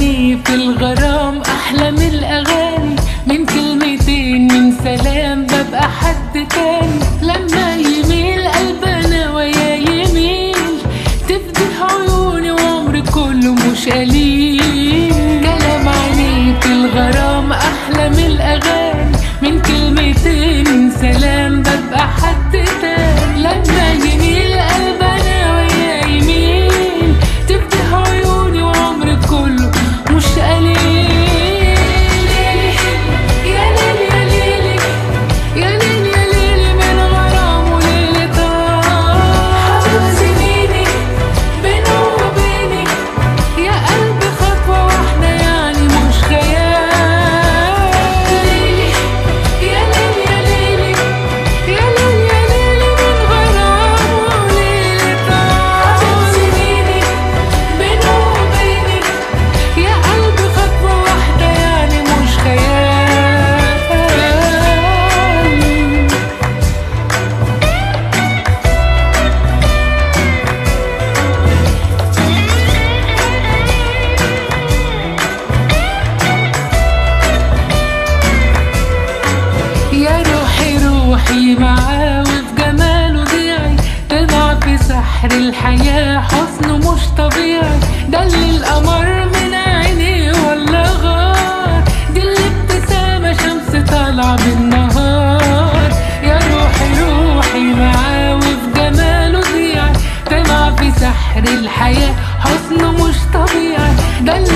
عينيه في الغرام احلى من الاغاني من كلمتين من سلام ببقى حد تاني لما يميل قلبنا ويا يميل تفتح عيوني وعمري كله مش قليل كلام عينيه في الغرام احلى من الاغاني من كلمتين من سلام ببقى حد تاني لما يميل قلبنا ويا يميل تفتح عيوني وعمري كله مش قليل يا ليل يا ليلي يا ليل يا ليلي من غرام وليلة حبيب سنيني بينه وبيني يا قلبي خطوة واحدة يعني مش خيال يا ليل يا ليلي يا ليل يا ليلي من غرام وليلة حبيب سنيني بينه وبيني يا قلبي خطوة واحدة يعني مش خيال يا روحي روحي معاه وفي جماله ضيعي تضع في سحر الحياة حسنه مش طبيعي ده اللي القمر من عينيه ولا غار دي الابتسامة شمس طالعة بالنهار يا روحي روحي معاه وفي جماله ضيعي تضع في سحر الحياة حسنه مش طبيعي ده اللي